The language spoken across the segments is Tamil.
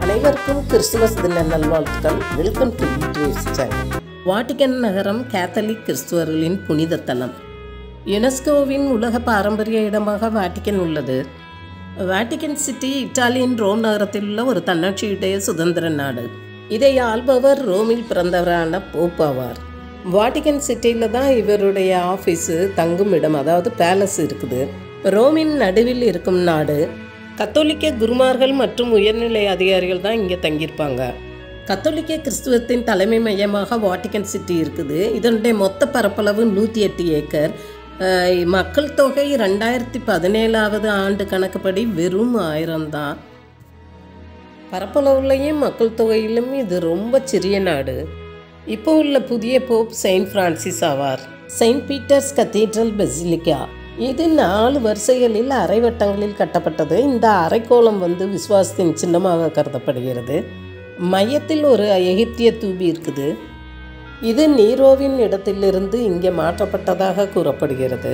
அனைவருக்கும் கிறிஸ்துமஸ் தின நல்வாழ்த்துக்கள் welcome to YouTube channel Vatican நகரம் கேத்தலிக் கிறிஸ்துவர்களின் புனித தலம் யுனெஸ்கோவின் உலக பாரம்பரிய இடமாக வாட்டிகன் உள்ளது வாட்டிகன் சிட்டி இத்தாலியின் ரோம் நகரத்தில் உள்ள ஒரு தன்னாட்சியுடைய சுதந்திர நாடு இதை ஆள்பவர் ரோமில் பிறந்தவரான போப் ஆவார் வாட்டிகன் சிட்டியில் தான் இவருடைய ஆஃபீஸு தங்கும் இடம் அதாவது பேலஸ் இருக்குது ரோமின் நடுவில் இருக்கும் நாடு கத்தோலிக்க குருமார்கள் மற்றும் உயர்நிலை அதிகாரிகள் தான் இங்கே தங்கியிருப்பாங்க கத்தோலிக்க கிறிஸ்துவத்தின் தலைமை மையமாக வாட்டிகன் சிட்டி இருக்குது இதனுடைய மொத்த பரப்பளவு நூற்றி எட்டு ஏக்கர் அஹ், மக்கள் தொகை ரெண்டாயிரத்தி பதினேழாவது ஆண்டு கணக்குப்படி வெறும் ஆயிரம் தான் பரப்பளவுலையும் மக்கள் தொகையிலும் இது ரொம்ப சிறிய நாடு இப்போ உள்ள புதிய போப் செயின்ட் பிரான்சிஸ் ஆவார் செயின்ட் பீட்டர்ஸ் கத்தீட்ரல் பெசிலிக்கா இது நாலு வரிசைகளில் அரைவட்டங்களில் கட்டப்பட்டது இந்த அரைக்கோளம் வந்து விசுவாசத்தின் சின்னமாக கருதப்படுகிறது மையத்தில் ஒரு எகிப்திய தூபி இருக்குது இது நீரோவின் இடத்திலிருந்து இங்கே மாற்றப்பட்டதாக கூறப்படுகிறது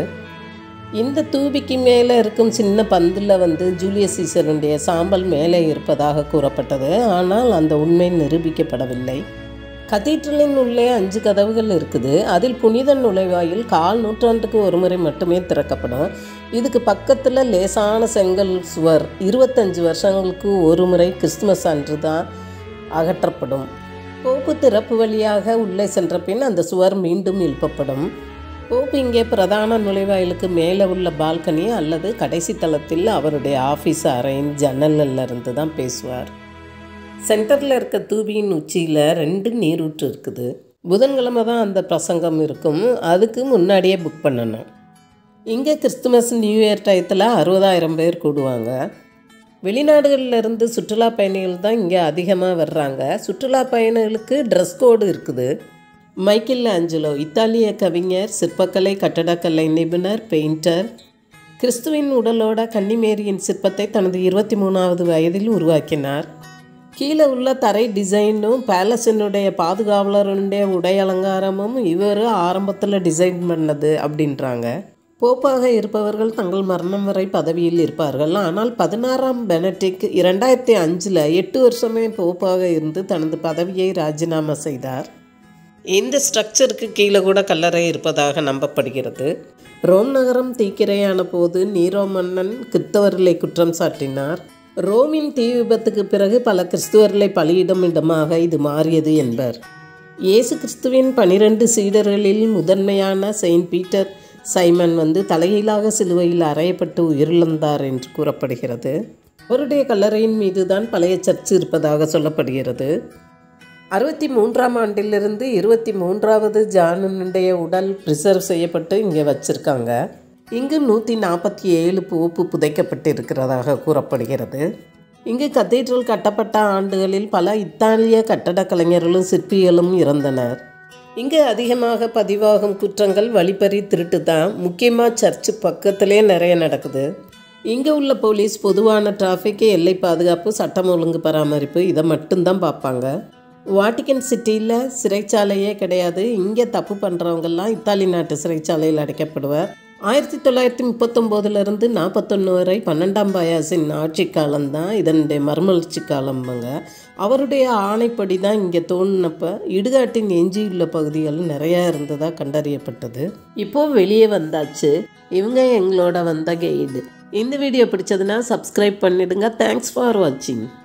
இந்த தூபிக்கு மேலே இருக்கும் சின்ன பந்தில் வந்து ஜூலியஸ் சீசருடைய சாம்பல் மேலே இருப்பதாக கூறப்பட்டது ஆனால் அந்த உண்மை நிரூபிக்கப்படவில்லை கதீட்ரலின் உள்ளே அஞ்சு கதவுகள் இருக்குது அதில் புனித நுழைவாயில் கால் நூற்றாண்டுக்கு ஒரு முறை மட்டுமே திறக்கப்படும் இதுக்கு பக்கத்தில் லேசான செங்கல் சுவர் இருபத்தஞ்சு வருஷங்களுக்கு ஒரு முறை கிறிஸ்துமஸ் அன்று தான் அகற்றப்படும் போப்பு திறப்பு வழியாக உள்ளே சென்ற பின் அந்த சுவர் மீண்டும் எழுப்பப்படும் போப்பு இங்கே பிரதான நுழைவாயிலுக்கு மேலே உள்ள பால்கனி அல்லது கடைசி தளத்தில் அவருடைய ஆஃபீஸ் அறையின் ஜன்னல்ல இருந்து தான் பேசுவார் சென்டரில் இருக்க தூபியின் உச்சியில் ரெண்டு நீரூற்று இருக்குது புதன்கிழமை தான் அந்த பிரசங்கம் இருக்கும் அதுக்கு முன்னாடியே புக் பண்ணணும் இங்கே கிறிஸ்துமஸ் நியூ இயர் டயத்தில் அறுபதாயிரம் பேர் கூடுவாங்க வெளிநாடுகளில் இருந்து சுற்றுலா பயணிகள் தான் இங்கே அதிகமாக வர்றாங்க சுற்றுலா பயணிகளுக்கு ட்ரெஸ் கோடு இருக்குது மைக்கேல் ஆஞ்சலோ இத்தாலிய கவிஞர் சிற்பக்கலை கட்டடக்கலை நிபுணர் பெயிண்டர் கிறிஸ்துவின் உடலோட கன்னிமேரியின் சிற்பத்தை தனது இருபத்தி மூணாவது வயதில் உருவாக்கினார் கீழே உள்ள தரை டிசைனும் பேலஸினுடைய பாதுகாவலருடைய உடை அலங்காரமும் இவர் ஆரம்பத்தில் டிசைன் பண்ணது அப்படின்றாங்க போப்பாக இருப்பவர்கள் தங்கள் மரணம் வரை பதவியில் இருப்பார்கள் ஆனால் பதினாறாம் பெனடிக் இரண்டாயிரத்தி அஞ்சில் எட்டு வருஷமே போப்பாக இருந்து தனது பதவியை ராஜினாமா செய்தார் இந்த ஸ்ட்ரக்சருக்கு கீழே கூட கல்லறை இருப்பதாக நம்பப்படுகிறது ரோம் நகரம் தீக்கிரையான போது நீரோ மன்னன் கிறிஸ்தவர்களை குற்றம் சாட்டினார் ரோமின் தீ விபத்துக்கு பிறகு பல கிறிஸ்துவர்களை பலியிடும் இடமாக இது மாறியது என்பர் இயேசு கிறிஸ்துவின் பனிரெண்டு சீடர்களில் முதன்மையான செயின்ட் பீட்டர் சைமன் வந்து தலைகீழாக சிலுவையில் அறையப்பட்டு உயிரிழந்தார் என்று கூறப்படுகிறது அவருடைய கல்லறையின் மீது தான் பழைய சர்ச்சு இருப்பதாக சொல்லப்படுகிறது அறுபத்தி மூன்றாம் ஆண்டிலிருந்து இருபத்தி மூன்றாவது ஜானுடைய உடல் ப்ரிசர்வ் செய்யப்பட்டு இங்கே வச்சிருக்காங்க இங்கு நூற்றி நாற்பத்தி ஏழு பூப்பு புதைக்கப்பட்டு இருக்கிறதாக கூறப்படுகிறது இங்கு கத்தீட்ரல் கட்டப்பட்ட ஆண்டுகளில் பல இத்தாலிய கட்டடக் கலைஞர்களும் சிற்பிகளும் இறந்தனர் இங்கு அதிகமாக பதிவாகும் குற்றங்கள் வழிப்பறி திருட்டு தான் முக்கியமாக சர்ச்சு பக்கத்திலே நிறைய நடக்குது இங்கே உள்ள போலீஸ் பொதுவான டிராஃபிக் எல்லை பாதுகாப்பு சட்டம் ஒழுங்கு பராமரிப்பு இதை மட்டும்தான் பார்ப்பாங்க வாட்டிகன் சிட்டியில் சிறைச்சாலையே கிடையாது இங்கே தப்பு பண்ணுறவங்கெல்லாம் இத்தாலி நாட்டு சிறைச்சாலையில் அடைக்கப்படுவார் ஆயிரத்தி தொள்ளாயிரத்தி முப்பத்தொம்போதுலேருந்து நாற்பத்தொன்று வரை பன்னெண்டாம் பயாசின் ஆட்சி காலம்தான் இதனுடைய மறுமலர்ச்சி காலம்பாங்க அவருடைய ஆணைப்படி தான் இங்கே தோணுனப்ப இடுகாட்டின் எஞ்சியுள்ள பகுதிகள் நிறையா இருந்ததாக கண்டறியப்பட்டது இப்போ வெளியே வந்தாச்சு இவங்க எங்களோட வந்த கைடு இந்த வீடியோ பிடிச்சதுன்னா சப்ஸ்கிரைப் பண்ணிடுங்க தேங்க்ஸ் ஃபார் வாட்சிங்